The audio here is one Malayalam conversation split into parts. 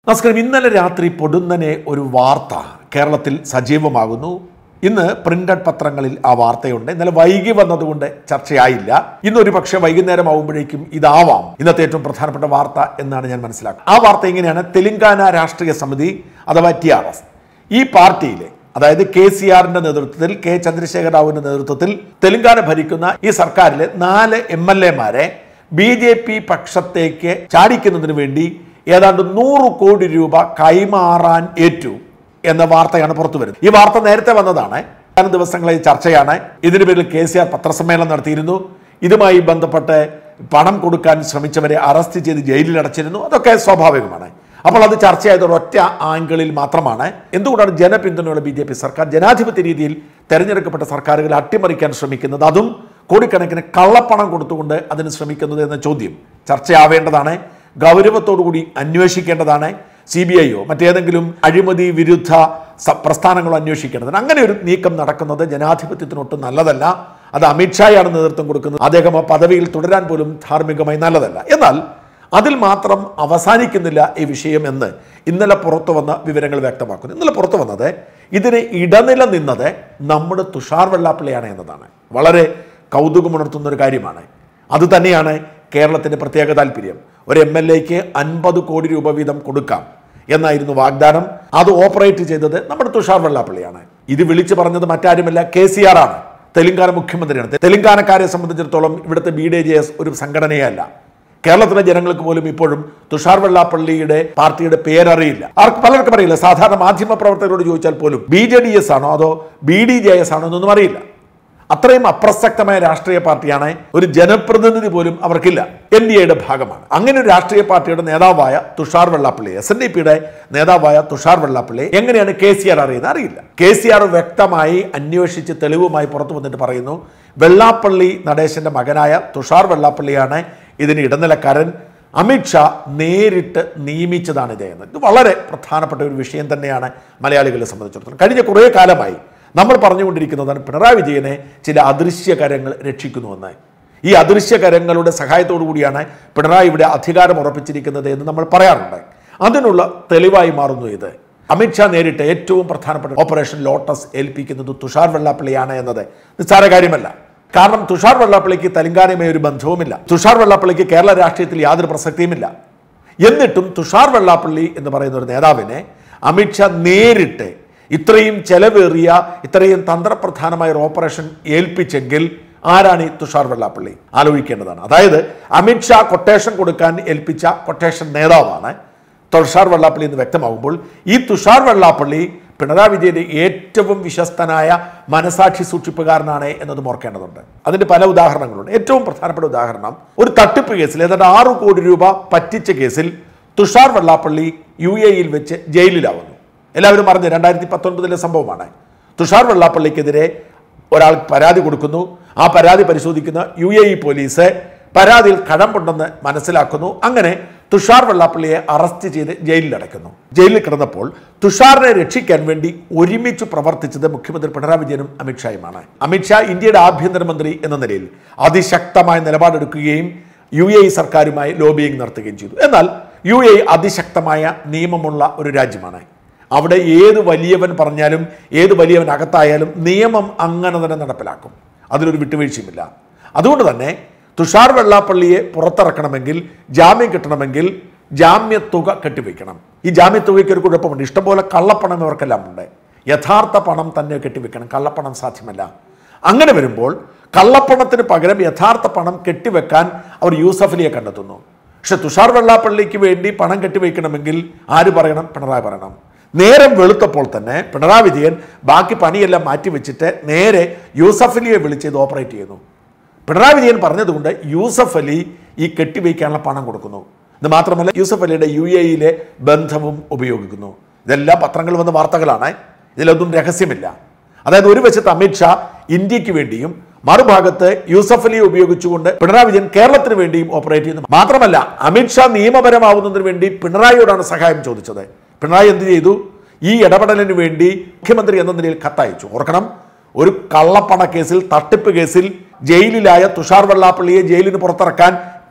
നമസ്കാരം ഇന്നലെ രാത്രി പൊടുന്നനെ ഒരു വാർത്ത കേരളത്തിൽ സജീവമാകുന്നു ഇന്ന് പ്രിന്റഡ് പത്രങ്ങളിൽ ആ വാർത്തയുണ്ട് ഇന്നലെ വൈകി വന്നതുകൊണ്ട് ചർച്ചയായില്ല ഇന്നൊരു പക്ഷേ വൈകുന്നേരം ആവുമ്പോഴേക്കും ഇതാവാം ഇന്നത്തെ ഏറ്റവും പ്രധാനപ്പെട്ട വാർത്ത എന്നാണ് ഞാൻ മനസ്സിലാക്കുന്നത് ആ വാർത്ത ഇങ്ങനെയാണ് തെലങ്കാന രാഷ്ട്രീയ സമിതി അഥവാ ടി ആർ എസ് ഈ പാർട്ടിയിലെ അതായത് കെ സി ആറിന്റെ നേതൃത്വത്തിൽ കെ ചന്ദ്രശേഖര റാവുവിന്റെ നേതൃത്വത്തിൽ തെലങ്കാന ഭരിക്കുന്ന ഈ സർക്കാരിലെ നാല് എം എൽ എമാരെ ബി ജെ പി പക്ഷത്തേക്ക് ചാടിക്കുന്നതിന് വേണ്ടി ഏതാണ്ട് നൂറ് കോടി രൂപ കൈമാറാൻ ഏറ്റു എന്ന വാർത്തയാണ് പുറത്തു വരുന്നത് ഈ വാർത്ത നേരത്തെ വന്നതാണ് ഏതാനും ദിവസങ്ങളായി ചർച്ചയാണ് ഇതിനു പേരിൽ കെ സി ആർ പത്രസമ്മേളനം നടത്തിയിരുന്നു ഇതുമായി ബന്ധപ്പെട്ട് പണം കൊടുക്കാൻ ശ്രമിച്ചവരെ അറസ്റ്റ് ചെയ്ത് ജയിലിൽ അടച്ചിരുന്നു അതൊക്കെ സ്വാഭാവികമാണ് അപ്പോൾ അത് ചർച്ചയായത് ഒരൊറ്റ ആംഗിളിൽ മാത്രമാണ് എന്തുകൊണ്ടാണ് ജനപിന്തുണയുള്ള ബി ജെ പി സർക്കാർ ജനാധിപത്യ രീതിയിൽ തെരഞ്ഞെടുക്കപ്പെട്ട സർക്കാരുകളെ അട്ടിമറിക്കാൻ ശ്രമിക്കുന്നത് അതും കോടിക്കണക്കിന് കള്ളപ്പണം കൊടുത്തുകൊണ്ട് അതിന് ശ്രമിക്കുന്നത് എന്ന ചോദ്യം ചർച്ചയാവേണ്ടതാണ് ഗൗരവത്തോടുകൂടി അന്വേഷിക്കേണ്ടതാണ് സി ബി ഐയോ മറ്റേതെങ്കിലും അഴിമതി വിരുദ്ധ സ- പ്രസ്ഥാനങ്ങളോ അന്വേഷിക്കേണ്ടതാണ് അങ്ങനെ ഒരു നീക്കം നടക്കുന്നത് ജനാധിപത്യത്തിനൊട്ടും നല്ലതല്ല അത് അമിത്ഷായാണ് നേതൃത്വം കൊടുക്കുന്നത് അദ്ദേഹം ആ പദവിയിൽ തുടരാൻ പോലും ധാർമ്മികമായി നല്ലതല്ല എന്നാൽ അതിൽ മാത്രം അവസാനിക്കുന്നില്ല ഈ വിഷയം എന്ന് ഇന്നലെ പുറത്തു വന്ന വിവരങ്ങൾ വ്യക്തമാക്കുന്നു ഇന്നലെ പുറത്തു വന്നത് ഇതിന് ഇടനില നിന്നത് നമ്മുടെ തുഷാർ വെള്ളാപ്പിള്ളിയാണ് എന്നതാണ് വളരെ കൗതുകമുണർത്തുന്ന ഒരു കാര്യമാണ് അത് തന്നെയാണ് കേരളത്തിന്റെ പ്രത്യേക താല്പര്യം ഒരു എം എൽ എക്ക് അൻപത് കോടി രൂപ വീതം കൊടുക്കാം എന്നായിരുന്നു വാഗ്ദാനം അത് ഓപ്പറേറ്റ് ചെയ്തത് നമ്മുടെ തുഷാർ വെള്ളാപ്പള്ളിയാണ് ഇത് വിളിച്ചു പറഞ്ഞത് മറ്റാരുമല്ല കെ സി ആർ ആണ് തെലങ്കാന മുഖ്യമന്ത്രിയാണ് തെലങ്കാനക്കാരെ സംബന്ധിച്ചിടത്തോളം ഇവിടുത്തെ ബി ഡി ജെ എസ് ഒരു സംഘടനയല്ല കേരളത്തിലെ ജനങ്ങൾക്ക് പോലും ഇപ്പോഴും തുഷാർ വെള്ളാപ്പള്ളിയുടെ പാർട്ടിയുടെ പേരറിയില്ല ആർക്ക് പലർക്കും അറിയില്ല സാധാരണ മാധ്യമ പ്രവർത്തകരോട് ചോദിച്ചാൽ പോലും ബി ജെ ഡി എസ് ആണോ അതോ ബി ഡി ജെ എസ് ആണോ എന്നൊന്നും അറിയില്ല അത്രയും അപ്രസക്തമായ രാഷ്ട്രീയ പാർട്ടിയാണ് ഒരു ജനപ്രതിനിധി പോലും അവർക്കില്ല എൻ ഡി എയുടെ ഭാഗമാണ് അങ്ങനെ ഒരു രാഷ്ട്രീയ പാർട്ടിയുടെ നേതാവായ Tushar Vellappally S N D പിയുടെ നേതാവായ തുഷാർ വെള്ളാപ്പള്ളി എങ്ങനെയാണ് കെ സി ആർ അറിയുന്നത് അറിയില്ല കെ സി ആർ വ്യക്തമായി അന്വേഷിച്ച് തെളിവുമായി പുറത്തു വന്നിട്ട് പറയുന്നു വെള്ളാപ്പള്ളി നടേശന്റെ മകനായ തുഷാർ വെള്ളാപ്പള്ളിയാണ് ഇതിന് ഇടനിലക്കാരൻ അമിത്ഷാ നേരിട്ട് നിയമിച്ചതാണ് ഇത് എന്ന് ഇത് വളരെ പ്രധാനപ്പെട്ട ഒരു വിഷയം തന്നെയാണ് മലയാളികളെ സംബന്ധിച്ചിടത്തോളം കഴിഞ്ഞ കുറേ കാലമായി നമ്മൾ പറഞ്ഞുകൊണ്ടിരിക്കുന്നതാണ് പിണറായി വിജയനെ ചില അദൃശ്യകരങ്ങൾ രക്ഷിക്കുന്നുവെന്ന് ഈ അദൃശ്യകരങ്ങളുടെ സഹായത്തോടു കൂടിയാണ് പിണറായി ഇവിടെ അധികാരം ഉറപ്പിച്ചിരിക്കുന്നത് എന്ന് നമ്മൾ പറയാറുണ്ട് അതിനുള്ള തെളിവായി മാറുന്നു ഇത് അമിത്ഷാ നേരിട്ട് ഏറ്റവും പ്രധാനപ്പെട്ട ഓപ്പറേഷൻ ലോട്ടസ് ഏൽപ്പിക്കുന്നത് തുഷാർ വെള്ളാപ്പള്ളിയാണ് എന്നത് നിസ്സാര കാര്യമല്ല കാരണം തുഷാർ വെള്ളാപ്പള്ളിക്ക് തെലങ്കാനയുമായി ഒരു ബന്ധവുമില്ല തുഷാർ വെള്ളാപ്പള്ളിക്ക് കേരള രാഷ്ട്രീയത്തിൽ യാതൊരു പ്രസക്തിയുമില്ല എന്നിട്ടും തുഷാർ വെള്ളാപ്പള്ളി എന്ന് പറയുന്ന ഒരു നേതാവിനെ അമിത്ഷാ നേരിട്ട് ഇത്രയും ചെലവേറിയ ഇത്രയും തന്ത്രപ്രധാനമായ ഒരു ഓപ്പറേഷൻ ഏൽപ്പിച്ചെങ്കിൽ ആരാണ് ഈ തുഷാർ വെള്ളാപ്പള്ളി ആലോചിക്കേണ്ടതാണ് അതായത് അമിത്ഷാ കൊട്ടേഷൻ കൊടുക്കാൻ ഏൽപ്പിച്ച കൊട്ടേഷൻ നേതാവാണ് തുഷാർ വെള്ളാപ്പള്ളി എന്ന് വ്യക്തമാകുമ്പോൾ ഈ തുഷാർ വെള്ളാപ്പള്ളി പിണറായി വിജയന്റെ ഏറ്റവും വിശ്വസ്തനായ മനസാക്ഷി സൂക്ഷിപ്പുകാരനാണ് എന്നതും ഓർക്കേണ്ടതുണ്ട് അതിന്റെ പല ഉദാഹരണങ്ങളുണ്ട് ഏറ്റവും പ്രധാനപ്പെട്ട ഉദാഹരണം ഒരു തട്ടിപ്പ് കേസിൽ ഏതാണ്ട് ആറു കോടി രൂപ പറ്റിച്ച കേസിൽ തുഷാർ വെള്ളാപ്പള്ളി യു എയിൽ വെച്ച് ജയിലിലാവുന്നു എല്ലാവരും അറിഞ്ഞ് രണ്ടായിരത്തി പത്തൊൻപതിലെ സംഭവമാണ് തുഷാർ വെള്ളാപ്പള്ളിക്കെതിരെ ഒരാൾ പരാതി കൊടുക്കുന്നു ആ പരാതി പരിശോധിക്കുന്ന യു എ ഇ പോലീസ് പരാതിയിൽ കഴമ്പുണ്ടെന്ന് മനസ്സിലാക്കുന്നു അങ്ങനെ തുഷാർ വെള്ളാപ്പള്ളിയെ അറസ്റ്റ് ചെയ്ത് ജയിലിൽ അടയ്ക്കുന്നു ജയിലിൽ കിടന്നപ്പോൾ തുഷാറിനെ രക്ഷിക്കാൻ വേണ്ടി ഒരുമിച്ച് പ്രവർത്തിച്ചത് മുഖ്യമന്ത്രി പിണറായി വിജയനും അമിത്ഷായുമാണ് അമിത്ഷാ ഇന്ത്യയുടെ ആഭ്യന്തരമന്ത്രി എന്ന നിലയിൽ അതിശക്തമായ നിലപാടെടുക്കുകയും യു എ ഇ സർക്കാരുമായി ലോബിയിങ് നടത്തുകയും ചെയ്തു എന്നാൽ യു എ ഇ അതിശക്തമായ നിയമമുള്ള ഒരു രാജ്യമാണ് അവിടെ ഏത് വലിയവൻ പറഞ്ഞാലും ഏത് വലിയവൻ അകത്തായാലും നിയമം അങ്ങനെ തന്നെ നടപ്പിലാക്കും അതിലൊരു വിട്ടുവീഴ്ചയുമില്ല അതുകൊണ്ട് തന്നെ തുഷാർ വെള്ളാപ്പള്ളിയെ പുറത്തിറക്കണമെങ്കിൽ ജാമ്യം കിട്ടണമെങ്കിൽ ജാമ്യത്തുക കെട്ടിവെക്കണം ഈ ജാമ്യത്തുകയ്ക്ക് ഒരു കുഴപ്പമുണ്ട് ഇഷ്ടംപോലെ കള്ളപ്പണം ഇവർക്കെല്ലാം ഉണ്ട് യഥാർത്ഥ പണം തന്നെ കെട്ടിവെക്കണം കള്ളപ്പണം സാധ്യമല്ല അങ്ങനെ വരുമ്പോൾ കള്ളപ്പണത്തിന് പകരം യഥാർത്ഥ പണം കെട്ടിവെക്കാൻ അവർ യൂസഫ് അലിയെ കണ്ടെത്തുന്നു പക്ഷെ തുഷാർ വെള്ളാപ്പള്ളിക്ക് വേണ്ടി പണം കെട്ടിവെക്കണമെങ്കിൽ ആര് പറയണം പിണറായി പറയണം നേരം വെളുത്തപ്പോൾ തന്നെ പിണറായി വിജയൻ ബാക്കി പണിയെല്ലാം മാറ്റിവെച്ചിട്ട് നേരെ യൂസഫ് അലിയെ വിളിച്ച് ഇത് ഓപ്പറേറ്റ് ചെയ്യുന്നു പിണറായി വിജയൻ പറഞ്ഞതുകൊണ്ട് യൂസഫ് അലി ഈ കെട്ടിവയ്ക്കാനുള്ള പണം കൊടുക്കുന്നു ഇത് മാത്രമല്ല യൂസഫ് അലിയുടെ യു എ ഇയിലെ ബന്ധവും ഉപയോഗിക്കുന്നു ഇതെല്ലാം പത്രങ്ങളിൽ വന്ന വാർത്തകളാണ് ഇതിലൊന്നും രഹസ്യമില്ല അതായത് ഒരു വശത്ത് അമിത്ഷാ ഇന്ത്യക്ക് വേണ്ടിയും മറുഭാഗത്ത് യൂസഫ് അലിയെ ഉപയോഗിച്ചുകൊണ്ട് പിണറായി വിജയൻ കേരളത്തിന് വേണ്ടിയും ഓപ്പറേറ്റ് ചെയ്യുന്നു മാത്രമല്ല അമിത്ഷാ നിയമപരമാവുന്നതിന് വേണ്ടി പിണറായിയോടാണ് സഹായം ചോദിച്ചത് പിണറായി എന്ത് ചെയ്തു ഈ ഇടപെടലിന് വേണ്ടി മുഖ്യമന്ത്രി എന്ന നിലയിൽ കത്തയച്ചു ഓർക്കണം ഒരു കള്ളപ്പണ കേസിൽ തട്ടിപ്പ് കേസിൽ ജയിലിലായ തുഷാർ വെള്ളാപ്പള്ളിയെ ജയിലിന് പുറത്തിറക്കാൻ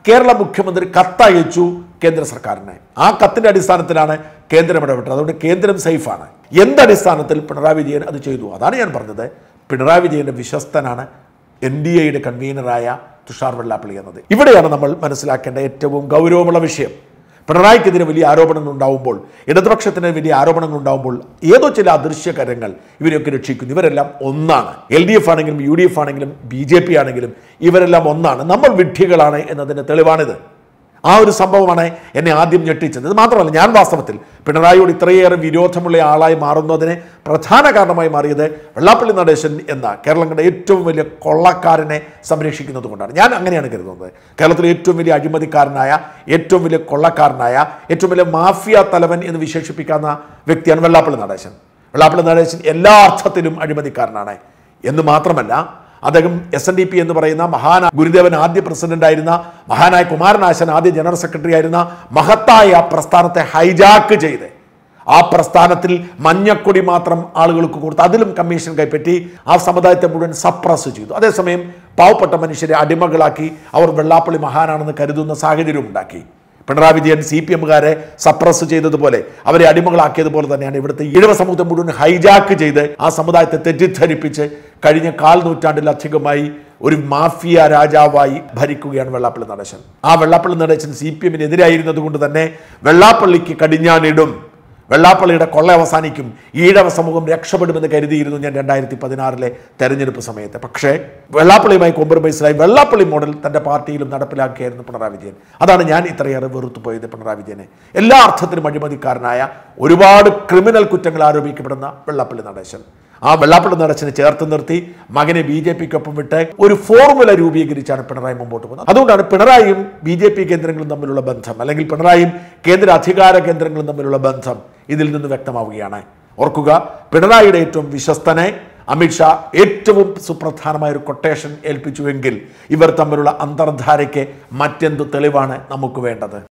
കേരള മുഖ്യമന്ത്രി കത്തയച്ചു കേന്ദ്ര സർക്കാരിനെ ആ കത്തിന്റെ അടിസ്ഥാനത്തിലാണ് കേന്ദ്രം ഇടപെട്ടത് അതുകൊണ്ട് കേന്ദ്രം സേഫാണ് എന്തടിസ്ഥാനത്തിൽ പിണറായി വിജയൻ അത് ചെയ്തു അതാണ് ഞാൻ പറഞ്ഞത് പിണറായി വിജയന്റെ വിശ്വസ്തനാണ് എൻ ഡി എയുടെ കൺവീനറായ തുഷാർ വെള്ളാപ്പള്ളി എന്നത് ഇവിടെയാണ് നമ്മൾ മനസ്സിലാക്കേണ്ട ഏറ്റവും ഗൗരവമുള്ള വിഷയം പിണറായിക്കെതിരെ വലിയ ആരോപണങ്ങൾ ഉണ്ടാവുമ്പോൾ ഇടതുപക്ഷത്തിന് വലിയ ആരോപണങ്ങൾ ഉണ്ടാവുമ്പോൾ ഏതോ ചില അദൃശ്യ കരങ്ങൾ ഇവരെയൊക്കെ രക്ഷിക്കുന്നു ഇവരെല്ലാം ഒന്നാണ് എൽ ഡി എഫ് ആണെങ്കിലും യു ഡി എഫ് ആണെങ്കിലും ബി ജെ പി ആണെങ്കിലും ഇവരെല്ലാം ഒന്നാണ് നമ്മൾ വിഡ്ഢികളാണ് എന്നതിൻ്റെ തെളിവാണിത് ആ ഒരു സംഭവമാണ് എന്നെ ആദ്യം ഞെട്ടിച്ചത് ഇത് മാത്രമല്ല ഞാൻ വാസ്തവത്തിൽ പിണറായിയോട് ഇത്രയേറെ വിരോധമുള്ള ആളായി മാറുന്നതിന് പ്രധാന കാരണമായി മാറിയത് വെള്ളാപ്പള്ളി നടേശൻ എന്ന കേരളം കണ്ട ഏറ്റവും വലിയ കൊള്ളക്കാരനെ സംരക്ഷിക്കുന്നത് കൊണ്ടാണ് ഞാൻ അങ്ങനെയാണ് കരുതുന്നത് കേരളത്തിലെ ഏറ്റവും വലിയ അഴിമതിക്കാരനായ ഏറ്റവും വലിയ കൊള്ളക്കാരനായ ഏറ്റവും വലിയ മാഫിയ തലവൻ എന്ന് വിശേഷിപ്പിക്കാവുന്ന വ്യക്തിയാണ് വെള്ളാപ്പള്ളി നടേശൻ വെള്ളാപ്പള്ളി നടേശൻ എല്ലാ അർത്ഥത്തിലും അഴിമതിക്കാരനാണ് എന്ന് മാത്രമല്ല അദ്ദേഹം എസ് എൻ ഡി പി എന്ന് പറയുന്ന മഹാന ഗുരുദേവൻ ആദ്യ പ്രസിഡന്റ് ആയിരുന്ന മഹാനായ കുമാരനാശൻ ആദ്യ ജനറൽ സെക്രട്ടറി ആയിരുന്ന മഹത്തായ പ്രസ്ഥാനത്തെ ഹൈജാക്ക് ചെയ്ത് ആ പ്രസ്ഥാനത്തിൽ മഞ്ഞക്കൊടി മാത്രം ആളുകൾക്ക് കൊടുത്ത് അതിലും കമ്മീഷൻ കൈപ്പറ്റി ആ സമുദായത്തെ മുഴുവൻ സപ്രസ് ചെയ്തു അതേസമയം പാവപ്പെട്ട മനുഷ്യരെ അടിമകളാക്കി അവർ വെള്ളാപ്പള്ളി മഹാനാണെന്ന് കരുതുന്ന സാഹചര്യം ഉണ്ടാക്കി പിണറായി വിജയൻ സി പി എമ്മുകാരെ സപ്രസ് ചെയ്തതുപോലെ അവരെ അടിമകളാക്കിയതുപോലെ തന്നെയാണ് ഇവിടുത്തെ ഈഴവ സമൂഹത്തെ മുഴുവൻ ഹൈജാക്ക് ചെയ്ത് ആ സമുദായത്തെ തെറ്റിദ്ധരിപ്പിച്ച് കഴിഞ്ഞ കാൽ നൂറ്റാണ്ടിലധികമായി ഒരു മാഫിയ രാജാവായി ഭരിക്കുകയാണ് വെള്ളാപ്പള്ളി നടേശൻ ആ വെള്ളാപ്പള്ളി നടേശൻ സി പി എമ്മിനെതിരായിരുന്നത് കൊണ്ട് തന്നെ വെള്ളാപ്പള്ളിക്ക് കടിഞ്ഞാണിടും വെള്ളാപ്പള്ളിയുടെ കൊള്ള അവസാനിക്കും ഈഴവ സമൂഹം രക്ഷപ്പെടുമെന്ന് കരുതിയിരുന്നു ഞാൻ രണ്ടായിരത്തി പതിനാറിലെ തെരഞ്ഞെടുപ്പ് സമയത്ത് പക്ഷേ വെള്ളാപ്പള്ളിയുമായി കോംപ്രമൈസിലായി വെള്ളാപ്പള്ളി മോഡൽ തൻ്റെ പാർട്ടിയിലും നടപ്പിലാക്കിയായിരുന്നു പിണറായി വിജയൻ അതാണ് ഞാൻ ഇത്രയേറെ വെറുത്തു പോയത് പിണറായി വിജയനെ എല്ലാ അർത്ഥത്തിലും അഴിമതിക്കാരനായ ഒരുപാട് ക്രിമിനൽ കുറ്റങ്ങൾ ആരോപിക്കപ്പെടുന്ന വെള്ളാപ്പള്ളി നടേശൻ ആ വെള്ളാപ്പള്ളി നടച്ചിനെ ചേർത്ത് നിർത്തി മകനെ ബി ജെ പിക്കൊപ്പം വിട്ട് ഒരു ഫോർമുല രൂപീകരിച്ചാണ് പിണറായി മുമ്പോട്ട് പോകുന്നത് അതുകൊണ്ടാണ് പിണറായിയും ബി ജെ പി കേന്ദ്രങ്ങളും തമ്മിലുള്ള ബന്ധം അല്ലെങ്കിൽ പിണറായിയും കേന്ദ്ര അധികാര കേന്ദ്രങ്ങളും തമ്മിലുള്ള ബന്ധം ഇതിൽ നിന്ന് വ്യക്തമാവുകയാണ് ഓർക്കുക പിണറായിയുടെ ഏറ്റവും വിശ്വസ്തനെ അമിത്ഷാ ഏറ്റവും സുപ്രധാനമായ ഒരു കൊട്ടേഷൻ ഏൽപ്പിച്ചുവെങ്കിൽ ഇവർ തമ്മിലുള്ള അന്തർധാരയ്ക്ക് മറ്റെന്ത് തെളിവാണ് നമുക്ക് വേണ്ടത്